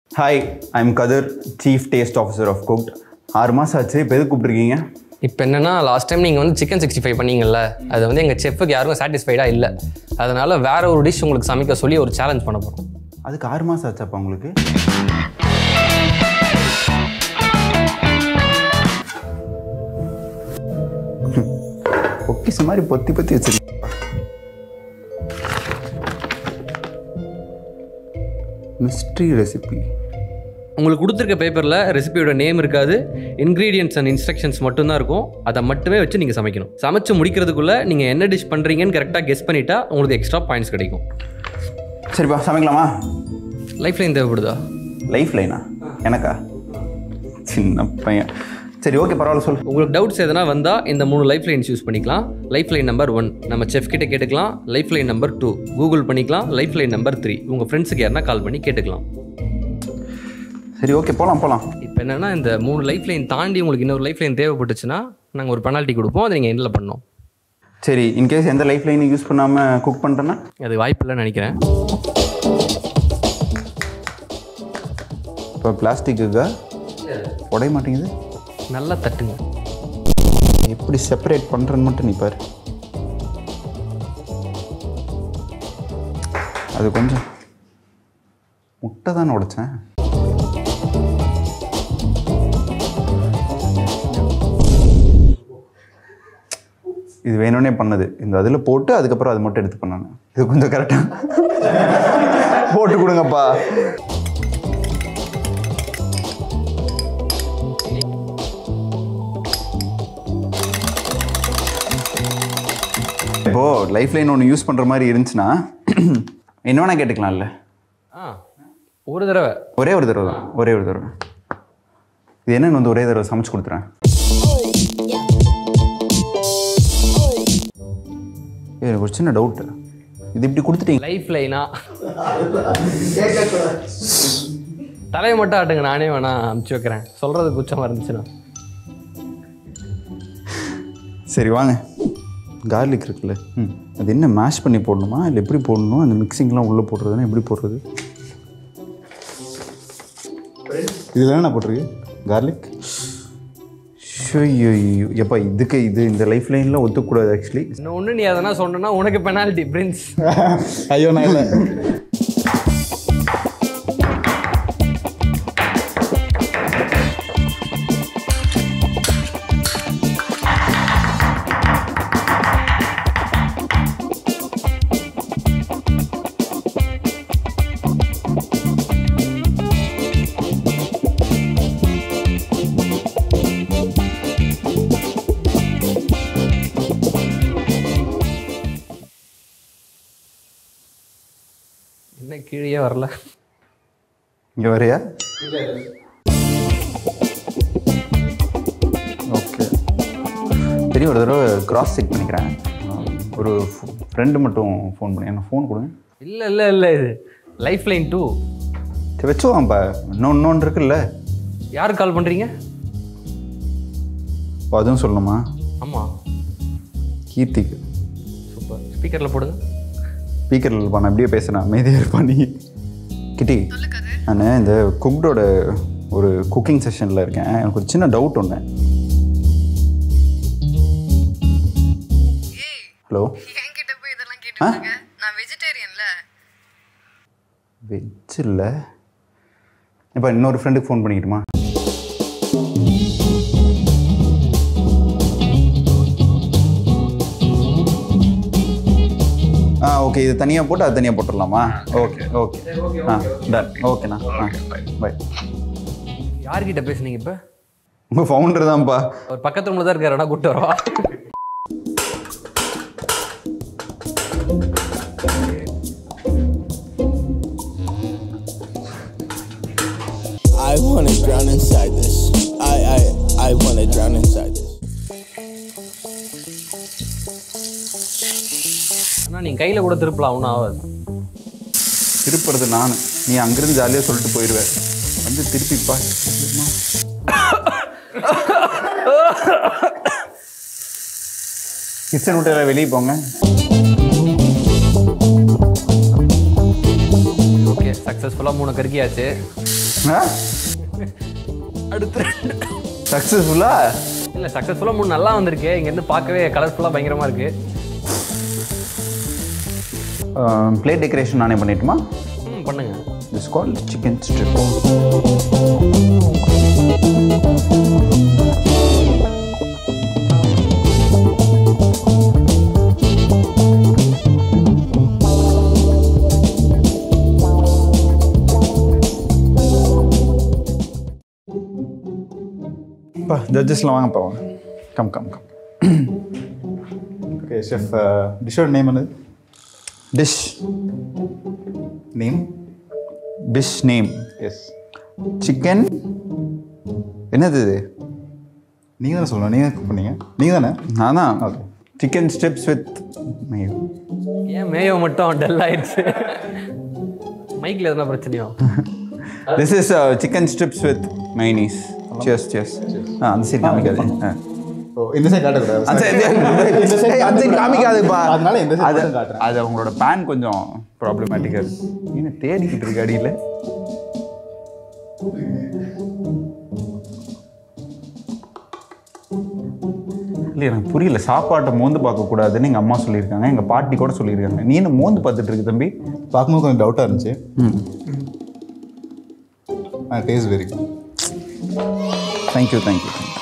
Hi I'm Kathir chief taste officer of cooked ஆறு மாதம் ஆச்சு இப்போ எது கூப்பிட்ருக்கீங்க இப்போ என்னன்னா லாஸ்ட் டைம் நீங்கள் வந்து சிக்கன் சிக்ஸ்டி ஃபைவ் பண்ணீங்கல்ல அது வந்து எங்கள் செஃப்புக்கு யாருக்கும் சாட்டிஸ்ஃபைடாக இல்லை அதனால வேற ஒரு டிஷ் உங்களுக்கு சமைக்க சொல்லி ஒரு சேலஞ்ச் பண்ண போகிறோம் அதுக்கு ஆறு மாதம் ஆச்சாப்பா உங்களுக்கு பொக்கிச மாதிரி பொத்தி பொத்தி வச்சிருக்கீங்க மிஸ்ட்ரி ரெசிபி உங்களுக்கு கொடுத்துருக்க பேப்பரில் ரெசிபியோட நேம் இருக்காது இன்க்ரீடியன்ட்ஸ் அண்ட் இன்ஸ்ட்ரக்ஷன்ஸ் மட்டும்தான் இருக்கும் அதை மட்டுமே வச்சு நீங்கள் சமைக்கணும் சமைச்சு முடிக்கிறதுக்குள்ளே நீங்கள் என்ன டிஷ் பண்ணுறீங்கன்னு கரெக்டாக கெஸ் பண்ணிட்டா உங்களுக்கு எக்ஸ்ட்ரா பாயிண்ட்ஸ் கிடைக்கும் சரிப்பா சமைக்கலாமா லைஃப் லைன் தேவைப்படுதா லைஃப் லைனா எனக்கா சின்ன பையன் சரி ஓகே பரவாயில்ல சொல்லு உங்களுக்கு டவுட்ஸ் எதனா வந்தால் இந்த மூணு லைஃப் லைன்ஸ் யூஸ் பண்ணிக்கலாம் லைஃப் லைன் நம்பர் ஒன் நம்ம செஃப் கிட்ட கேட்டுக்கலாம் life line number two Google பண்ணிக்கலாம் லைஃப் லைன் நம்பர் த்ரீ உங்கள் ஃப்ரெண்ட்ஸுக்கு யாருன்னா கால் பண்ணி கேட்டுக்கலாம் சரி ஓகே போகலாம் போகலாம் இப்போ என்னன்னா இந்த மூணு லைஃப் லைன் தாண்டி உங்களுக்கு இன்னொரு லைஃப் லைன் தேவைப்பட்டுச்சுன்னா நாங்கள் ஒரு பெனால்ட்டி கொடுப்போம் அதை நீங்கள் எண்டில் பண்ணோம் சரி இன்கேஸ் எந்த லைஃப் லைனையும் யூஸ் பண்ணாமல் குக் பண்ணுறேன்னா அது வாய்ப்பு இல்லைன்னு நினைக்கிறேன் இப்போ பிளாஸ்டிக்குக்கா உடைய மாட்டேங்குது நல்லா தட்டுங்க எப்படி செப்பரேட் பண்ணுறேன்னு மட்டும் நீ பாரு அது கொஞ்சம் முட்டை தானே உடைச்சேன் இது வேணும்னே பண்ணது இந்த அதில் போட்டு அதுக்கப்புறம் அது மட்டும் எடுத்து பண்ணானு இது கொஞ்சம் கரெக்டாக போட்டு கொடுங்கப்பா இப்போ லைஃப் லைன் ஒன்று யூஸ் பண்ணுற மாதிரி இருந்துச்சுன்னா என்ன வேணா கேட்டுக்கலாம்ல ஆ ஒரு தடவை ஒரே ஒரு தடவை தான் ஒரே ஒரு தடவை இது என்னன்னு வந்து ஒரே தடவை சமைச்சு கொடுத்துறேன் ஏய், எனக்கு ஒரு சின்ன டவுட்டு இது இப்படி கொடுத்துட்டீங்க லைஃப் லைனா தலையை மட்டும் ஆட்டுங்க நானே வேணா அமுச்சு வைக்கிறேன் சொல்கிறது குச்சமாக இருந்துச்சுன்னா சரி வாங்க கார்லிக் இருக்குல்ல ம் அது என்ன மேஷ் பண்ணி போடணுமா இல்லை எப்படி போடணும் அந்த மிக்சிங்லாம் உள்ளே போடுறதுன்னா எப்படி போடுறது இதில் என்ன போட்டிருக்கு கார்லிக் ஐயோ எப்பா இதுக்கு இது இந்த லைஃப் லைனில் ஒத்துக்கூடாது ஆக்சுவலி இன்னும் ஒன்று நீ எதனா சொன்னா உனக்கு பெனால்ட்டி பிரின்ஸ் ஐயோ நான் இல்லை என்ன கீழே வரல இங்கே வரையா ஓகே சரி ஒரு தடவை கிராஸ் செக் பண்ணிக்கிறேன் ஒரு ஃப்ரெண்டு மட்டும் ஃபோன் பண்ணி என்ன ஃபோன் கொடுங்க இல்லை இல்லை இல்லை இது லைஃப் லைன் டூ சரி வச்சுவாங்கப்பா இன்னொன்று இன்னொன்று இருக்குல்ல யாருக்கு கால் பண்ணுறீங்க ஓ, அதுவும் சொல்லணுமா ஆமாம் கீர்த்திக்கு சூப்பர் ஸ்பீக்கரில் போடுங்க ஸ்பீக்கரில் இருப்பான் நான் அப்படியே பேசுகிறேன் அமைதியாக இருப்பான் நீ கிட்டி நான் இந்த குக்டோட ஒரு குக்கிங் செஷனில் இருக்கேன் எனக்கு ஒரு சின்ன டவுட் ஒன்று ஹலோ என்கிட்ட போய் இதெல்லாம் கேட்டுருக்காங்க நான் வெஜிடேரியன்ல வெஜ் இல்லை இப்போ இன்னொரு ஃப்ரெண்டுக்கு ஃபோன் பண்ணிக்கிட்டுமா ஆ ஓகே இது தனியாக போட்டு அது தனியாக போட்டுடலாமா ஓகே ஓகே ஆ டன் ஓகேண்ணா ஆ பை யார்கிட்ட பேசுனீங்க இப்போ உங்கள் ஃபவுண்டர் தான்ப்பா அவர் பக்கத்து ரூமில் தான் இருக்காரு வேணா கூப்பிட்டு வரவா I wanna drown inside this. I I I wanna drown inside this. ஆனால் நீங்கள் கையில் கூட திருப்பலாம் ஒன்றும் ஆகாது திருப்புறது நான் நீ அங்கிருந்து ஜாலியாக சொல்லிட்டு போயிடுவேன் வந்து திருப்பிப்பா கிச்சன் விட்டு எல்லாம் வெளியே போங்க ஓகே சக்ஸஸ்ஃபுல்லாக மூணு கருக்கியாச்சு அடுத்து சக்ஸஸ்ஃபுல்லா இல்லை சக்ஸஸ்ஃபுல்லாக மூணு நல்லா வந்திருக்கு இங்கேருந்து பார்க்கவே கலர்ஃபுல்லாக பயங்கரமாக இருக்குது பிளேட் டெக்கரேஷன் நானே பண்ணிட்டுமா ம் பண்ணுங்க இட்ஸ் கால் சிக்கன் ஸ்ட்ரிப் பா ஜட்ஜஸ்லாம் வாங்கப்பா வாங்க come come come okay chef டிஷ்ஷோட நேம் என்னது dish name dish name yes chicken என்னது இது நீங்கள் தானே சொல்லணும் நீங்கள் குக் பண்ணீங்க நீங்கள் தானே நான் தான் Okay. Chicken strips with mayo ஏன் மேயோ மட்டும் டல் ஆயிடுச்சு மைக்கில் எதனா பிரச்சனையோ this is chicken strips with mayonnaise cheers cheers ஆ அந்த சைடு காமிக்காது ஆ. ஓ இந்த சைட் காட்டக்கூடாது அந்த side- ஏய், அந்த side காமிக்காதுப்பா அதனால இந்த side அது மட்டும் காட்டுறேன். அது அவங்களோட பேன் கொஞ்சம் ப்ராப்ளமேட்டிக்காக இருக்கு என்ன தேடிக்கிட்டு இருக்கு அடியில் இல்லை எனக்கு புரியல சாப்பாட்டை மோந்து பார்க்கக்கூடாதுன்னு எங்கள் அம்மா சொல்லியிருக்காங்க எங்கள் பாட்டி கூட சொல்லியிருக்காங்க நீ என்ன மோந்து பார்த்துட்டு இருக்கு தம்பி பார்க்கும்போது கொஞ்சம் டவுட்டாக இருந்துச்சு ம் ஆ taste very good thank you thank you